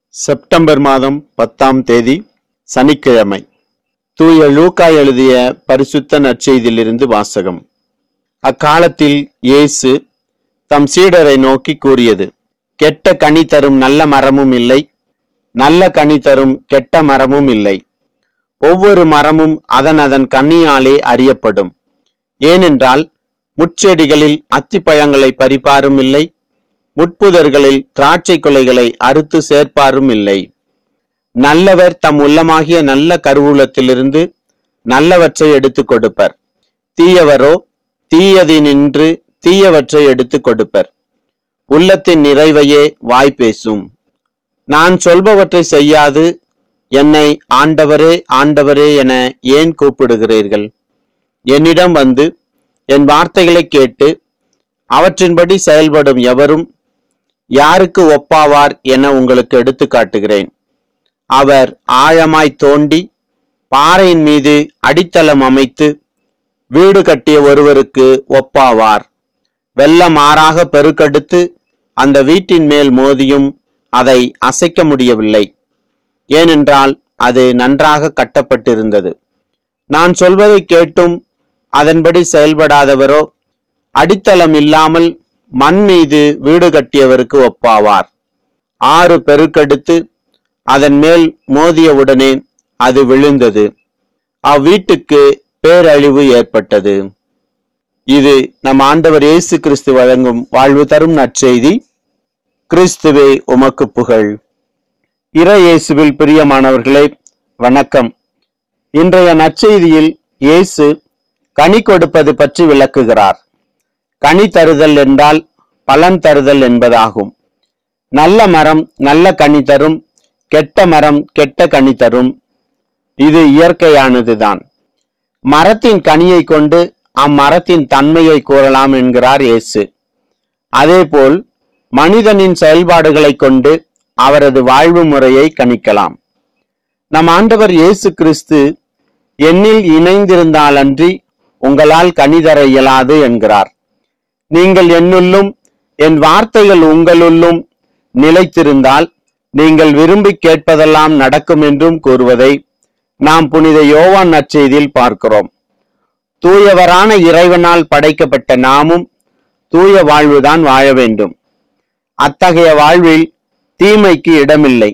September மாதம் பத்தாம் தேதி சனிக்கிழமை தூய லூக்கா எழுதிய பரிசுத்த நற்செய்தியிலிருந்து வாசகம் அக்காலத்தில் இயேசு தம் சீடரை நோக்கி கூறியது கெட்ட கனி தரும் நல்ல மரமும் இல்லை நல்ல கனி தரும் கெட்ட மரமும் இல்லை ஒவ்வொரு மரமும் அதன் அதன் கனியாலே அறியப்படும் ஏனென்றால் முட்செடிகளில் அத்திப்பழங்களை பறிப்பாரும் இல்லை முட்புதர்களில் திராட்சை கொலைகளை அறுத்து சேர்ப்பாரும் இல்லை நல்லவர் தம் உள்ளமாகிய நல்ல கருவூலத்திலிருந்து நல்லவற்றை எடுத்துக் கொடுப்பர் தீயவரோ தீயதினின்று தீயவற்றை எடுத்துக் கொடுப்பர் உள்ளத்தின் நிறைவையே வாய் பேசும் நான் சொல்பவற்றை செய்யாது என்னை ஆண்டவரே ஆண்டவரே என ஏன் கூப்பிடுகிறீர்கள் என்னிடம் வந்து என் வார்த்தைகளை கேட்டு அவற்றின்படி செயல்படும் எவரும் யாருக்கு ஒப்பாவார் என உங்களுக்கு எடுத்து காட்டுகிறேன் அவர் ஆழமாய் தோண்டி பாறையின் மீது அடித்தளம் அமைத்து வீடு கட்டிய ஒருவருக்கு ஒப்பாவார் வெள்ளம் ஆறாக பெருக்கெடுத்து அந்த வீட்டின் மேல் மோதியும் அதை அசைக்க முடியவில்லை ஏனென்றால் அது நன்றாக கட்டப்பட்டிருந்தது நான் சொல்வதை கேட்டும் அதன்படி செயல்படாதவரோ அடித்தளம் இல்லாமல் மண் மீது வீடு கட்டியவருக்கு ஒப்பாவார் ஆறு பெருக்கெடுத்து அதன் மேல் மோதியவுடனே அது விழுந்தது அவ்வீட்டுக்கு பேரழிவு ஏற்பட்டது இது நம் ஆண்டவர் இயேசு கிறிஸ்து வழங்கும் வாழ்வு தரும் நற்செய்தி கிறிஸ்துவே உமக்கு புகழ் இறை இயேசுவில் பிரியமானவர்களே வணக்கம் இன்றைய நற்செய்தியில் இயேசு கனி கொடுப்பது பற்றி விளக்குகிறார் கனி தருதல் என்றால் பலன் தருதல் என்பதாகும் நல்ல மரம் நல்ல கனி தரும் கெட்ட மரம் கெட்ட கனி தரும் இது இயற்கையானதுதான் மரத்தின் கனியை கொண்டு அம்மரத்தின் தன்மையை கூறலாம் என்கிறார் இயேசு அதேபோல் மனிதனின் செயல்பாடுகளை கொண்டு அவரது வாழ்வு முறையை கணிக்கலாம் நம் ஆண்டவர் இயேசு கிறிஸ்து என்னில் இணைந்திருந்தாலன்றி உங்களால் கனி தர இயலாது என்கிறார் நீங்கள் என்னுள்ளும் என் வார்த்தைகள் உங்களுள்ளும் நிலைத்திருந்தால் நீங்கள் விரும்பி கேட்பதெல்லாம் நடக்கும் என்றும் கூறுவதை நாம் புனித யோவான் நற்செய்தியில் பார்க்கிறோம் தூயவரான இறைவனால் படைக்கப்பட்ட நாமும் தூய வாழ்வுதான் வாழ வேண்டும் அத்தகைய வாழ்வில் தீமைக்கு இடமில்லை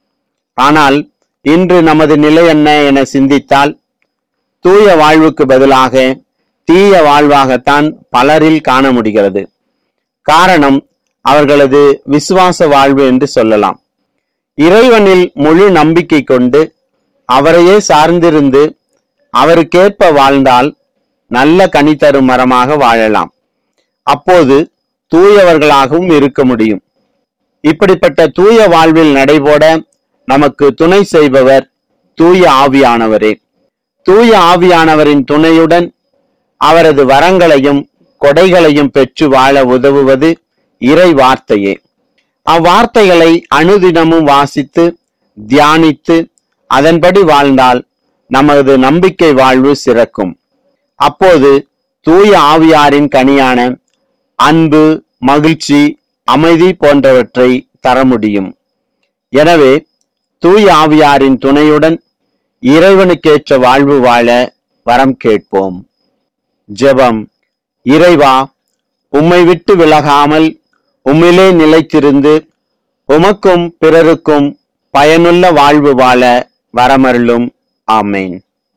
ஆனால் இன்று நமது நிலை என்ன என சிந்தித்தால் தூய வாழ்வுக்கு பதிலாக தீய வாழ்வாகத்தான் பலரில் காண முடிகிறது காரணம் அவர்களது விசுவாச வாழ்வு என்று சொல்லலாம் இறைவனில் முழு நம்பிக்கை கொண்டு அவரையே சார்ந்திருந்து அவருக்கேற்ப வாழ்ந்தால் நல்ல கனி தரும் மரமாக வாழலாம் அப்போது தூயவர்களாகவும் இருக்க முடியும் இப்படிப்பட்ட தூய வாழ்வில் நடைபோட நமக்கு துணை செய்பவர் தூய ஆவியானவரே தூய ஆவியானவரின் துணையுடன் அவரது வரங்களையும் கொடைகளையும் பெற்று வாழ உதவுவது இறை வார்த்தையே அவ்வார்த்தைகளை அனுதினமும் வாசித்து தியானித்து அதன்படி வாழ்ந்தால் நமது நம்பிக்கை வாழ்வு சிறக்கும் அப்போது தூய ஆவியாரின் கனியான அன்பு மகிழ்ச்சி அமைதி போன்றவற்றை தர முடியும் எனவே தூய ஆவியாரின் துணையுடன் இறைவனுக்கேற்ற வாழ்வு வாழ வரம் கேட்போம் ஜெபம் இறைவா உம்மை விட்டு விலகாமல் உம்மிலே நிலைத்திருந்து உமக்கும் பிறருக்கும் பயனுள்ள வாழ்வு வாழ வரமருளும் ஆமேன்